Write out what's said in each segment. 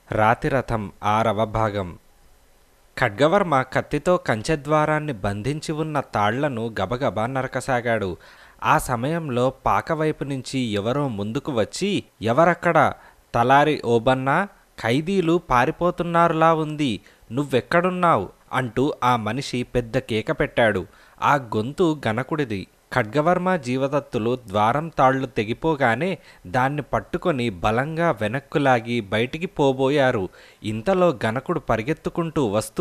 రాతిరథం ఆరవ భాగం ఖడ్గవర్మ కత్తితో కంచెద్వారాన్ని బంధించి ఉన్న తాళ్లను గబగబా నరకసాగాడు ఆ సమయంలో పాకవైపు నుంచి ఎవరో ముందుకు వచ్చి ఎవరక్కడ తలారి ఓబన్నా ఖైదీలు పారిపోతున్నారులా ఉంది నువ్వెక్కడున్నావు అంటూ ఆ మనిషి పెద్ద కేక పెట్టాడు ఆ గొంతు గణకుడిది ఖడ్గవర్మ జీవదత్తులు ద్వారం తాళ్లు తెగిపోగానే దాన్ని పట్టుకొని బలంగా వెనక్కు లాగి బయటికి పోబోయారు ఇంతలో గణకుడు పరిగెత్తుకుంటూ వస్తూ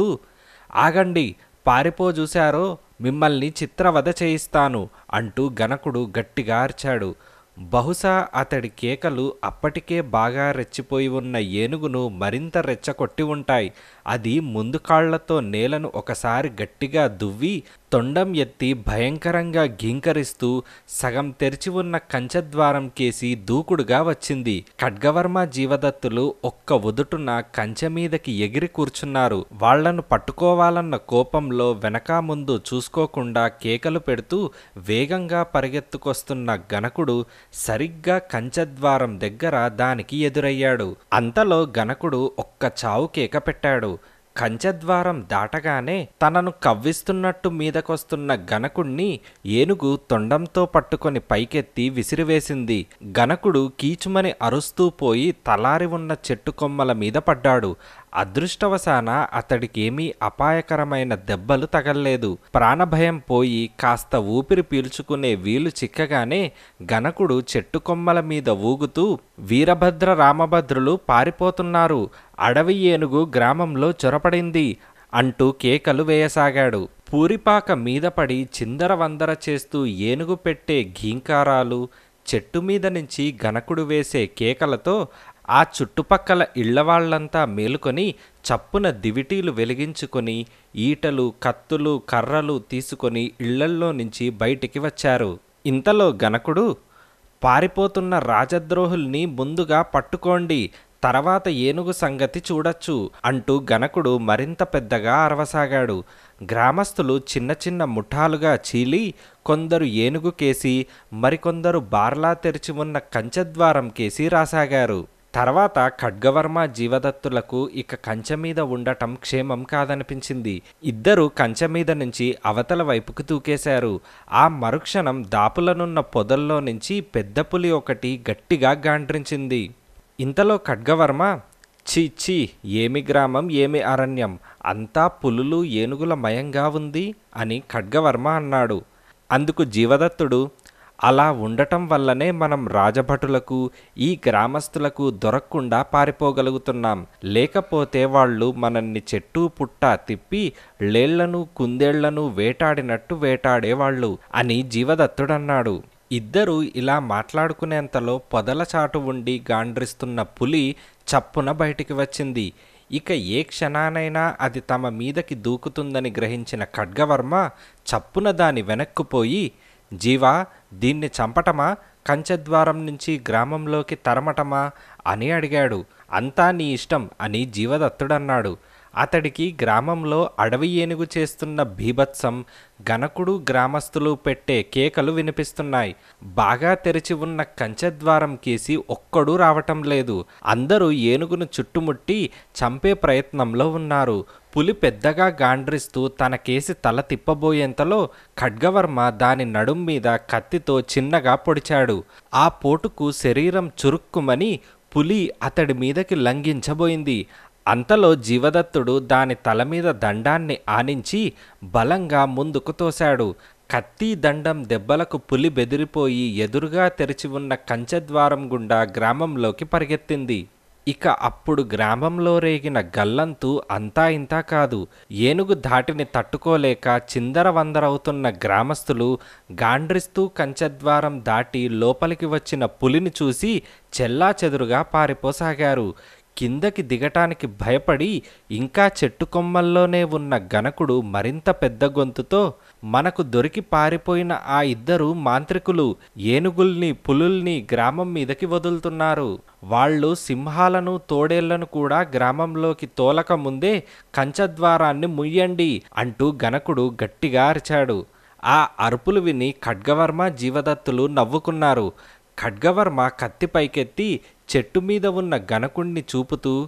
ఆగండి పారిపో చూశారో మిమ్మల్ని చిత్రవధ చేయిస్తాను అంటూ గణకుడు గట్టిగా అరిచాడు బహుశా అతడి కేకలు అప్పటికే బాగా రెచ్చిపోయి ఉన్న ఏనుగును మరింత రెచ్చగొట్టి ఉంటాయి అది ముందు కాళ్లతో నేలను ఒకసారి గట్టిగా దువ్వి తొండం ఎత్తి భయంకరంగా ఘీంకరిస్తూ సగం తెరిచి ఉన్న కంచెద్వారం కేసి దూకుడుగా వచ్చింది ఖడ్గవర్మ జీవదత్తులు ఒక్క ఉదుటున కంచె మీదకి ఎగిరి కూర్చున్నారు వాళ్లను పట్టుకోవాలన్న కోపంలో వెనక ముందు చూసుకోకుండా కేకలు పెడుతూ వేగంగా పరిగెత్తుకొస్తున్న గణకుడు సరిగ్గా కంచెద్వారం దగ్గర దానికి ఎదురయ్యాడు అంతలో గణకుడు ఒక్క చావు కేక పెట్టాడు కంచెద్వారం దాటగానే తనను కవ్విస్తున్నట్టు మీదకొస్తున్న గణకుణ్ణి ఏనుగు తొండంతో పట్టుకొని పైకెత్తి విసిరివేసింది గణకుడు కీచుమని అరుస్తూ పోయి తలారి ఉన్న చెట్టు కొమ్మల మీద పడ్డాడు అదృష్టవశాన అతడికేమీ అపాయకరమైన దెబ్బలు తగల్లేదు ప్రాణభయం పోయి కాస్త ఊపిరి పీల్చుకునే వీలు చిక్కగానే గణకుడు చెట్టు కొమ్మల మీద ఊగుతూ వీరభద్ర రామభద్రులు పారిపోతున్నారు అడవి ఏనుగు గ్రామంలో చొరపడింది అంటూ కేకలు వేయసాగాడు పూరిపాక మీద పడి చిందరవందర చేస్తూ ఏనుగు పెట్టే ఘీంకారాలు చెట్టు మీద నుంచి గణకుడు వేసే కేకలతో ఆ చుట్టుపక్కల ఇళ్లవాళ్లంతా మేలుకొని చప్పున దివిటీలు వెలిగించుకొని ఈటలు కత్తులు కర్రలు తీసుకొని ఇళ్లల్లో నుంచి బయటికి వచ్చారు ఇంతలో గణకుడు పారిపోతున్న రాజద్రోహుల్ని ముందుగా పట్టుకోండి తర్వాత ఏనుగు సంగతి చూడొచ్చు అంటూ గణకుడు మరింత పెద్దగా అరవసాగాడు గ్రామస్తులు చిన్న చిన్న ముఠాలుగా చీలి కొందరు ఏనుగు కేసి మరికొందరు బార్లా తెరిచి ఉన్న కంచెద్వారం కేసి రాసాగారు తర్వాత ఖడ్గవర్మ జీవదత్తులకు ఇక కంచె మీద ఉండటం క్షేమం కాదనిపించింది ఇద్దరు కంచె మీద నుంచి అవతల వైపుకు దూకేశారు ఆ మరుక్షణం దాపులనున్న పొదల్లో నుంచి పెద్ద పులి ఒకటి గట్టిగా గాండ్రించింది ఇంతలో ఖడ్గవర్మ ఛీ ఛీ ఏమి గ్రామం ఏమి అరణ్యం అంతా పులులు ఏనుగుల మయంగా ఉంది అని ఖడ్గవర్మ అన్నాడు అందుకు జీవదత్తుడు అలా ఉండటం వల్లనే మనం రాజభటులకు ఈ గ్రామస్తులకు దొరకకుండా పారిపోగలుగుతున్నాం లేకపోతే వాళ్ళు మనల్ని చెట్టు పుట్ట తిప్పి లేళ్లను కుందేళ్లను వేటాడినట్టు వేటాడేవాళ్ళు అని జీవదత్తుడన్నాడు ఇద్దరు ఇలా మాట్లాడుకునేంతలో పొదల చాటు ఉండి గాండ్రిస్తున్న పులి చప్పున బయటికి వచ్చింది ఇక ఏ క్షణానైనా అది తమ మీదకి దూకుతుందని గ్రహించిన ఖడ్గవర్మ చప్పున దాని వెనక్కుపోయి జీవా దీన్ని చంపటమా కంచెద్వారం నుంచి గ్రామంలోకి తరమటమా అని అడిగాడు అంతా నీ ఇష్టం అని జీవదత్తుడన్నాడు అతడికి గ్రామంలో అడవి ఏనుగు చేస్తున్న బీభత్సం గణకుడు గ్రామస్తులు పెట్టే కేకలు వినిపిస్తున్నాయి బాగా తెరిచి ఉన్న కంచెద్వారం కేసి ఒక్కడూ రావటం లేదు అందరూ ఏనుగును చుట్టుముట్టి చంపే ప్రయత్నంలో ఉన్నారు పులి పెద్దగా గాండ్రిస్తూ తన కేసి తల తిప్పబోయేంతలో ఖడ్గవర్మ దాని నడుం మీద కత్తితో చిన్నగా పొడిచాడు ఆ పోటుకు శరీరం చురుక్కుమని పులి అతడి మీదకి లంఘించబోయింది అంతలో జీవదత్తుడు దాని తల మీద దండాన్ని ఆనించి బలంగా ముందుకు తోశాడు కత్తి దండం దెబ్బలకు పులి బెదిరిపోయి ఎదురుగా తెరిచి ఉన్న కంచెద్వారం గుండా గ్రామంలోకి పరిగెత్తింది ఇక అప్పుడు గ్రామంలో రేగిన గల్లంతు అంతా ఇంతా కాదు ఏనుగు ధాటిని తట్టుకోలేక చిందరవందరవుతున్న గ్రామస్తులు గాండ్రిస్తూ కంచెద్వారం దాటి లోపలికి వచ్చిన పులిని చూసి చెల్లా చెదురుగా పారిపోసాగారు కిందకి దిగటానికి భయపడి ఇంకా చెట్టు కొమ్మల్లోనే ఉన్న గణకుడు మరింత పెద్ద గొంతుతో మనకు దొరికి పారిపోయిన ఆ ఇద్దరు మాంత్రికులు ఏనుగుల్ని పులుల్ని గ్రామం మీదకి వదులుతున్నారు వాళ్ళు సింహాలను తోడేళ్లను కూడా గ్రామంలోకి తోలక ముందే కంచద్వారాన్ని ముయ్యండి అంటూ గణకుడు గట్టిగా అరిచాడు ఆ అరుపులు విని ఖడ్గవర్మ జీవదత్తులు నవ్వుకున్నారు ఖడ్గవర్మ కత్తి పైకెత్తి చెట్టు మీద ఉన్న గణకుణ్ణి చూపుతూ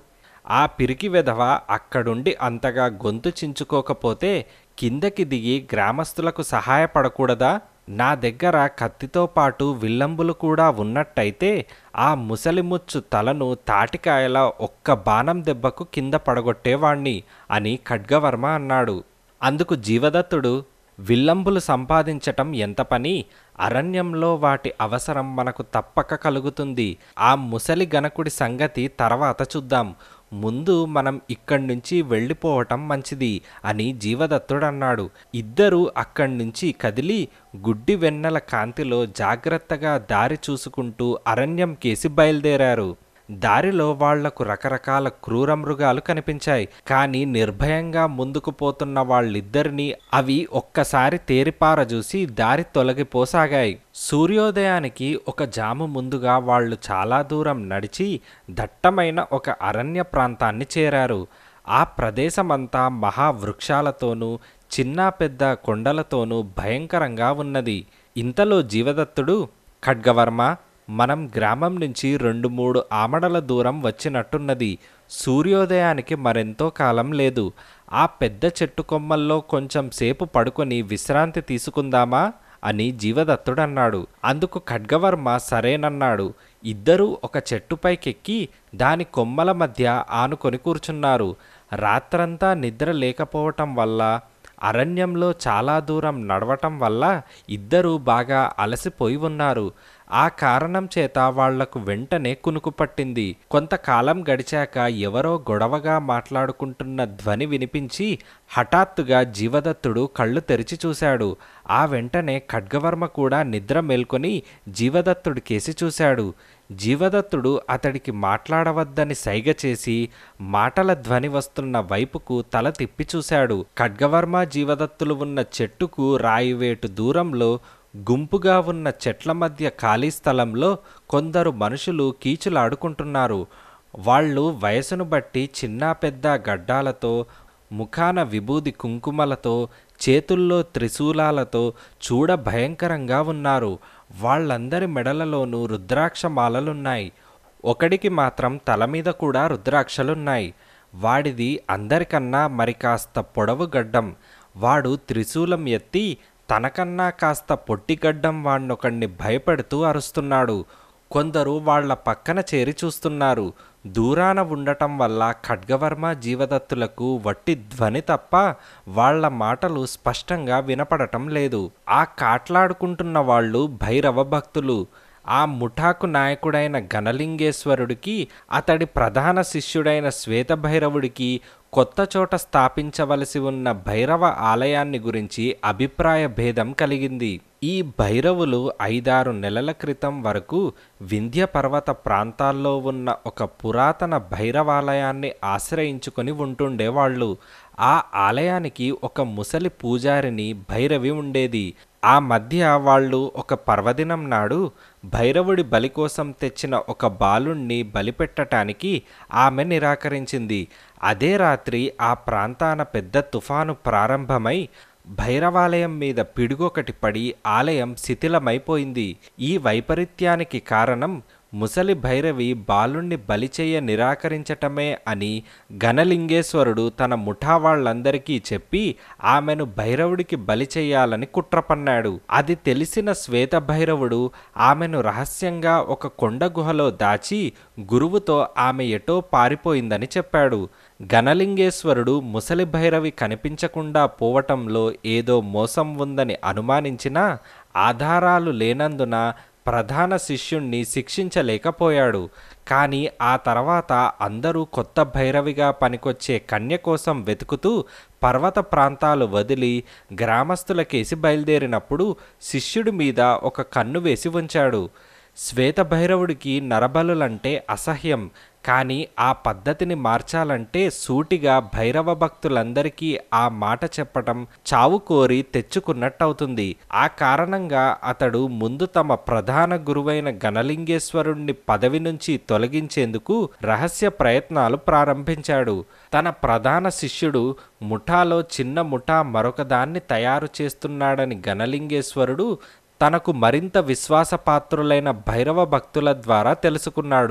ఆ పిరికి వెధవ అక్కడుండి అంతగా గొంతు చించుకోకపోతే కిందకి దిగి గ్రామస్తులకు సహాయపడకూడదా నా దగ్గర కత్తితో పాటు విల్లంబులు కూడా ఉన్నట్టయితే ఆ ముసలిముచ్చు తలను తాటికాయల ఒక్క బాణం దెబ్బకు కింద పడగొట్టేవాణ్ణి అని ఖడ్గవర్మ అన్నాడు అందుకు జీవదత్తుడు విల్లంబులు సంపాదించటం ఎంత పని అరణ్యంలో వాటి అవసరం మనకు తప్పక కలుగుతుంది ఆ ముసలి గణకుడి సంగతి తర్వాత చూద్దాం ముందు మనం ఇక్కడి నుంచి వెళ్ళిపోవటం మంచిది అని జీవదత్తుడన్నాడు ఇద్దరూ అక్కడి నుంచి కదిలి గుడ్డి వెన్నెల కాంతిలో జాగ్రత్తగా దారి చూసుకుంటూ అరణ్యం కేసి బయలుదేరారు దారిలో వాళ్లకు రకరకాల క్రూర మృగాలు కనిపించాయి కానీ నిర్భయంగా ముందుకు పోతున్న వాళ్ళిద్దరినీ అవి ఒక్కసారి తేరిపార చూసి దారి తొలగిపోసాగాయి సూర్యోదయానికి ఒక జాము ముందుగా వాళ్ళు చాలా దూరం నడిచి దట్టమైన ఒక అరణ్య ప్రాంతాన్ని చేరారు ఆ ప్రదేశమంతా మహావృక్షాలతోనూ చిన్న పెద్ద కొండలతోనూ భయంకరంగా ఉన్నది ఇంతలో జీవదత్తుడు ఖడ్గవర్మ మనం గ్రామం నుంచి రెండు మూడు ఆమడల దూరం వచ్చినట్టున్నది సూర్యోదయానికి మరెంతో కాలం లేదు ఆ పెద్ద చెట్టు కొమ్మల్లో కొంచెం సేపు పడుకొని విశ్రాంతి తీసుకుందామా అని జీవదత్తుడన్నాడు అందుకు ఖడ్గవర్మ సరేనన్నాడు ఇద్దరూ ఒక చెట్టుపైకెక్కి దాని కొమ్మల మధ్య ఆనుకొని కూర్చున్నారు రాత్రంతా నిద్ర లేకపోవటం వల్ల అరణ్యంలో చాలా దూరం నడవటం వల్ల ఇద్దరూ బాగా అలసిపోయి ఉన్నారు ఆ కారణం చేత వాళ్లకు వెంటనే కునుకు పట్టింది కొంతకాలం గడిచాక ఎవరో గొడవగా మాట్లాడుకుంటున్న ధ్వని వినిపించి హఠాత్తుగా జీవదత్తుడు కళ్ళు తెరిచి చూశాడు ఆ వెంటనే ఖడ్గవర్మ కూడా నిద్ర మేల్కొని జీవదత్తుడి కేసి చూశాడు జీవదత్తుడు అతడికి మాట్లాడవద్దని సైగ చేసి మాటల ధ్వని వస్తున్న వైపుకు తల తిప్పి చూశాడు ఖడ్గవర్మ జీవదత్తులు ఉన్న చెట్టుకు రాయివేటు దూరంలో గుంపుగా ఉన్న చెట్ల మధ్య ఖాళీ స్థలంలో కొందరు మనుషులు కీచులాడుకుంటున్నారు వాళ్ళు వయసును బట్టి చిన్న పెద్ద గడ్డాలతో ముఖాన విభూది కుంకుమలతో చేతుల్లో త్రిశూలాలతో చూడ భయంకరంగా ఉన్నారు వాళ్ళందరి మెడలలోనూ రుద్రాక్ష మాలలున్నాయి ఒకడికి మాత్రం తల మీద కూడా రుద్రాక్షలున్నాయి వాడిది అందరికన్నా మరి కాస్త పొడవు గడ్డం వాడు త్రిశూలం ఎత్తి తనకన్నా కాస్త పొట్టిగడ్డం వాణ్ణొకడిని భయపెడుతూ అరుస్తున్నాడు కొందరు వాళ్ల పక్కన చేరి చూస్తున్నారు దూరాన ఉండటం వల్ల ఖడ్గవర్మ జీవదత్తులకు వట్టి ధ్వని తప్ప వాళ్ల మాటలు స్పష్టంగా వినపడటం లేదు ఆ కాట్లాడుకుంటున్న వాళ్ళు భైరవ భక్తులు ఆ ముఠాకు నాయకుడైన గణలింగేశ్వరుడికి అతడి ప్రధాన శిష్యుడైన శ్వేతభైరవుడికి కొత్త చోట స్థాపించవలసి ఉన్న భైరవ ఆలయాన్ని గురించి అభిప్రాయ భేదం కలిగింది ఈ భైరవులు ఐదారు నెలల క్రితం వరకు వింధ్య పర్వత ప్రాంతాల్లో ఉన్న ఒక పురాతన భైరవాలయాన్ని ఆశ్రయించుకొని ఉంటుండేవాళ్ళు ఆ ఆలయానికి ఒక ముసలి పూజారిని భైరవి ఉండేది ఆ మధ్య వాళ్ళు ఒక పర్వదినం నాడు భైరవుడి బలి కోసం తెచ్చిన ఒక బాలుణ్ణి బలిపెట్టటానికి ఆమె నిరాకరించింది అదే రాత్రి ఆ ప్రాంతాన పెద్ద తుఫాను ప్రారంభమై భైరవాలయం మీద పిడుగొకటి పడి ఆలయం శిథిలమైపోయింది ఈ వైపరీత్యానికి కారణం ముసలి భైరవి బాలుణ్ణి బలిచేయ నిరాకరించటమే అని ఘనలింగేశ్వరుడు తన ముఠా వాళ్ళందరికీ చెప్పి ఆమెను భైరవుడికి బలి చెయ్యాలని కుట్ర పన్నాడు అది తెలిసిన శ్వేత భైరవుడు ఆమెను రహస్యంగా ఒక కొండ గుహలో దాచి గురువుతో ఆమె ఎటో పారిపోయిందని చెప్పాడు ఘనలింగేశ్వరుడు ముసలి భైరవి కనిపించకుండా పోవటంలో ఏదో మోసం ఉందని అనుమానించినా ఆధారాలు లేనందున ప్రధాన శిష్యుణ్ణి శిక్షించలేకపోయాడు కానీ ఆ తర్వాత అందరూ కొత్త భైరవిగా పనికొచ్చే కన్య కోసం వెతుకుతూ పర్వత ప్రాంతాలు వదిలి గ్రామస్తులకేసి బయలుదేరినప్పుడు శిష్యుడి మీద ఒక కన్ను వేసి ఉంచాడు శ్వేత భైరవుడికి నరబలులంటే అసహ్యం కానీ ఆ పద్ధతిని మార్చాలంటే సూటిగా భైరవ భక్తులందరికీ ఆ మాట చెప్పటం చావు కోరి తెచ్చుకున్నట్టవుతుంది ఆ కారణంగా అతడు ముందు తమ ప్రధాన గురువైన గణలింగేశ్వరుణ్ణి పదవి నుంచి తొలగించేందుకు రహస్య ప్రయత్నాలు ప్రారంభించాడు తన ప్రధాన శిష్యుడు ముఠాలో చిన్న ముఠా మరొకదాన్ని తయారు చేస్తున్నాడని గణలింగేశ్వరుడు తనకు మరింత విశ్వాసపాత్రులైన భైరవ భక్తుల ద్వారా తెలుసుకున్నాడు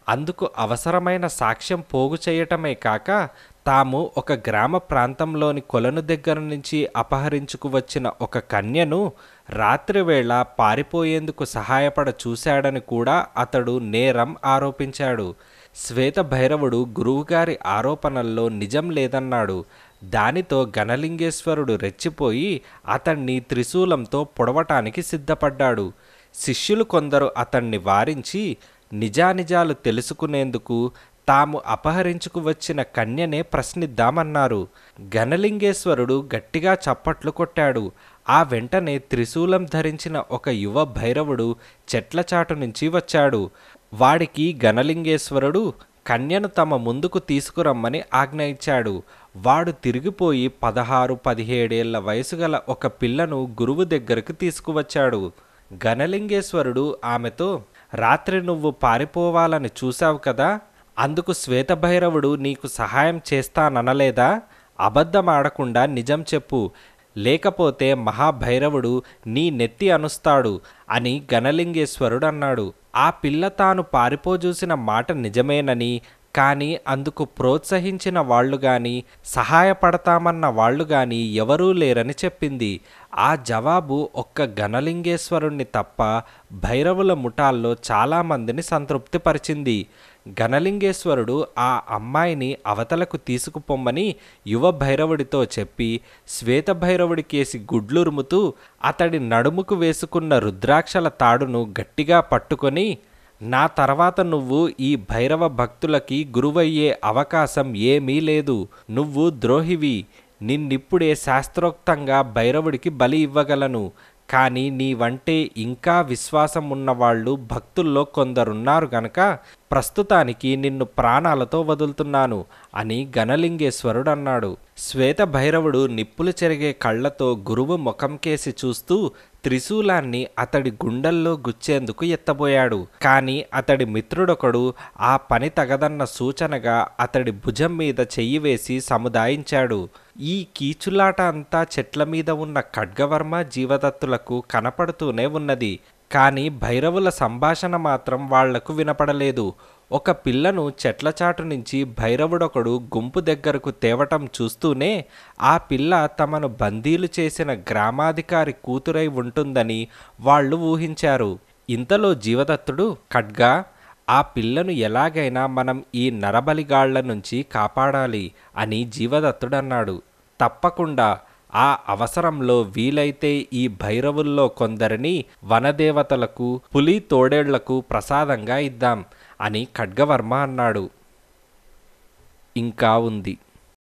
అందుకు అవసరమైన సాక్ష్యం పోగు చేయటమే కాక తాము ఒక గ్రామ ప్రాంతంలోని కొలను దగ్గర నుంచి అపహరించుకు వచ్చిన ఒక కన్యను రాత్రివేళ పారిపోయేందుకు సహాయపడ చూశాడని కూడా అతడు నేరం ఆరోపించాడు శ్వేత భైరవుడు గురువుగారి ఆరోపణల్లో నిజం లేదన్నాడు దానితో గణలింగేశ్వరుడు రెచ్చిపోయి అతన్ని త్రిశూలంతో పొడవటానికి సిద్ధపడ్డాడు శిష్యులు కొందరు అతన్ని వారించి నిజానిజాలు తెలుసుకునేందుకు తాము అపహరించుకు వచ్చిన కన్యనే ప్రశ్నిద్దామన్నారు గణలింగేశ్వరుడు గట్టిగా చప్పట్లు కొట్టాడు ఆ వెంటనే త్రిశూలం ధరించిన ఒక యువ భైరవుడు చెట్ల చాటు నుంచి వచ్చాడు వాడికి గణలింగేశ్వరుడు కన్యను తమ ముందుకు తీసుకురమ్మని ఆజ్ఞ ఇచ్చాడు వాడు తిరిగిపోయి పదహారు పదిహేడేళ్ల వయసు గల ఒక పిల్లను గురువు దగ్గరకు తీసుకువచ్చాడు గణలింగేశ్వరుడు ఆమెతో రాత్రి నువ్వు పారిపోవాలని చూశావు కదా అందుకు శ్వేతభైరవుడు నీకు సహాయం చేస్తాననలేదా అబద్ధమాడకుండా నిజం చెప్పు లేకపోతే మహాభైరవుడు నీ నెత్తి అనుస్తాడు అని గణలింగేశ్వరుడు అన్నాడు ఆ పిల్ల తాను పారిపోజూసిన మాట నిజమేనని కానీ అందుకు ప్రోత్సహించిన వాళ్ళు గాని సహాయపడతామన్న వాళ్ళు గాని ఎవరూ లేరని చెప్పింది ఆ జవాబు ఒక్క గణలింగేశ్వరుణ్ణి తప్ప భైరవుల ముఠాల్లో చాలామందిని సంతృప్తిపరిచింది గణలింగేశ్వరుడు ఆ అమ్మాయిని అవతలకు తీసుకుపొమ్మని యువ భైరవుడితో చెప్పి శ్వేత భైరవుడికేసి గుడ్లురుముతూ అతడి నడుముకు వేసుకున్న రుద్రాక్షల తాడును గట్టిగా పట్టుకొని నా తర్వాత నువ్వు ఈ భైరవ భక్తులకి గురువయ్యే అవకాశం ఏమీ లేదు నువ్వు ద్రోహివి నిన్నిప్పుడే శాస్త్రోక్తంగా భైరవుడికి బలి ఇవ్వగలను కానీ నీవంటే ఇంకా విశ్వాసం ఉన్నవాళ్ళు భక్తుల్లో కొందరున్నారు గనక ప్రస్తుతానికి నిన్ను ప్రాణాలతో వదులుతున్నాను అని గణలింగేశ్వరుడు అన్నాడు శ్వేత భైరవుడు నిప్పులు చెరిగే కళ్ళతో గురువు ముఖం కేసి చూస్తూ త్రిశూలాన్ని అతడి గుండెల్లో గుచ్చేందుకు ఎత్తబోయాడు కానీ అతడి మిత్రుడొకడు ఆ పని తగదన్న సూచనగా అతడి భుజం మీద చెయ్యి వేసి సముదాయించాడు ఈ కీచులాట అంతా చెట్ల మీద ఉన్న ఖడ్గవర్మ జీవదత్తులకు కనపడుతూనే ఉన్నది కానీ భైరవుల సంభాషణ మాత్రం వాళ్లకు వినపడలేదు ఒక పిల్లను చెట్ల చాటు నుంచి భైరవుడొకడు గుంపు దగ్గరకు తేవటం చూస్తూనే ఆ పిల్ల తమను బందీలు చేసిన గ్రామాధికారి కూతురై ఉంటుందని వాళ్ళు ఊహించారు ఇంతలో జీవదత్తుడు ఖడ్గా ఆ పిల్లను ఎలాగైనా మనం ఈ నరబలిగాళ్ల నుంచి కాపాడాలి అని జీవదత్తుడన్నాడు తప్పకుండా ఆ అవసరంలో వీలైతే ఈ భైరవుల్లో కొందరిని వనదేవతలకు పులి తోడేళ్లకు ప్రసాదంగా ఇద్దాం అని ఖడ్గవర్మ అన్నాడు ఇంకా ఉంది